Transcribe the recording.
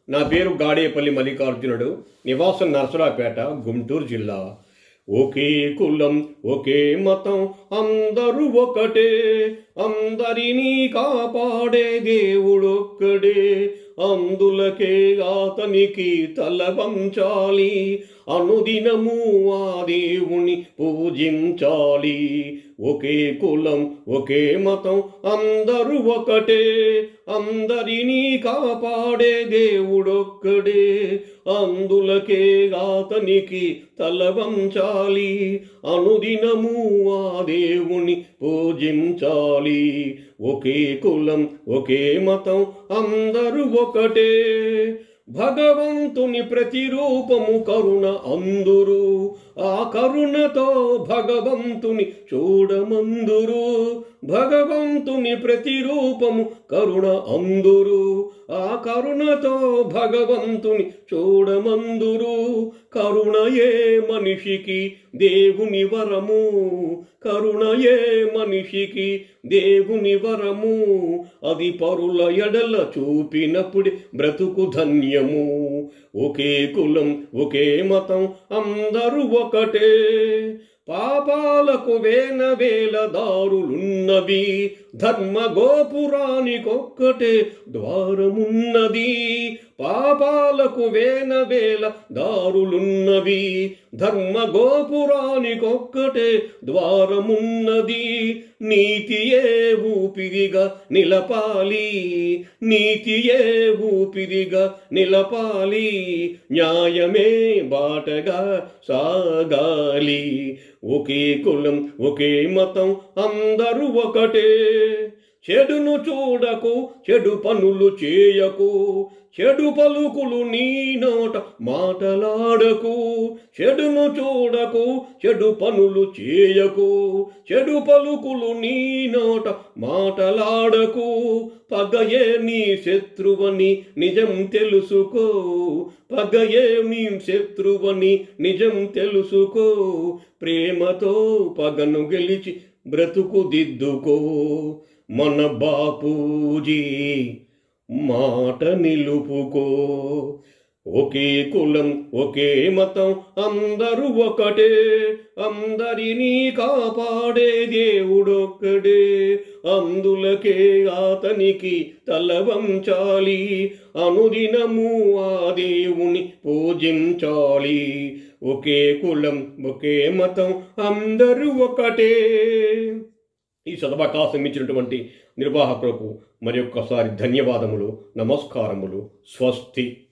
నా పేరు గాడేపల్లి మల్లికార్జునుడు నివాసం నరసరాపేట గుంటూరు జిల్లా ఒకే కులం ఒకే మతం అందరూ ఒకటే అందరినీ కాపాడే దేవుడొక్కడే అందులకే అతనికి తల వంచాలి అనుదినము ఆ దేవుని పూజించాలి ఒకే కులం ఒకే మతం అందరూ ఒకటే అందరినీ కాపాడే దేవుడొక్కడే అందులకే అతనికి తల వంచాలి అనుదినము ఆ దేవుని పూజించాలి ఒకే కులం ఒకే మతం అందరూ ఒకటే భగవంతుని ప్రతిరూపము కరుణ అందురు ఆ కరుణతో భగవంతుని చూడమందురు భగవంతుని ప్రతిరూపము కరుణ అందురు ఆ కరుణతో భగవంతుని చూడమందురు కరుణయే మనిషికి దేవుని వరము కరుణయే మనిషికి దేవుని వరము అది పరుల ఎడల చూపినప్పుడు బ్రతుకు ధన్యము ఒకే కులం ఒకే మతం అందరూ ఒకటే పాపాలకు వేన వేల దారులున్నవి ధర్మ గోపురానికొక్కటే ద్వారమున్నది పాపాలకు వేన వేల దారులున్నవి ధర్మ గోపురానికొక్కటే ద్వారమున్నది నీతియే ఊపిరిగా నిలపాలి నీతియే ఊపిరిగా నిలపాలి న్యాయమే బాటగా సాగాలి ఒకే కులం ఒకే మతం అందరూ ఒకటే చెడును చూడకు చెడు పనులు చేయకు చెడు పలుకులు నీ నోట మాటలాడకు చెడును చూడకు చెడు పనులు చేయకు చెడు పలుకులు నీ నోట మాటలాడకు పగయే నీ శత్రువని నిజం తెలుసుకో పగయే నీ శత్రువని నిజం తెలుసుకో ప్రేమతో పగను గెలిచి బ్రతుకు దిద్దుకో మన బాపూజీ మాట నిలుపుకో ఒకే కులం ఒకే మతం అందరూ ఒకటే అందరినీ కాపాడే దేవుడొక్కడే అందులకే అతనికి తల వంచాలి అనుదినము ఆ దేవుని పూజించాలి ఒకే కులం ఒకే మతం అందరూ ఒకటే ఈ సదవకాశం ఇచ్చినటువంటి నిర్వాహకులకు మరి ఒక్కసారి ధన్యవాదములు నమస్కారములు స్వస్తి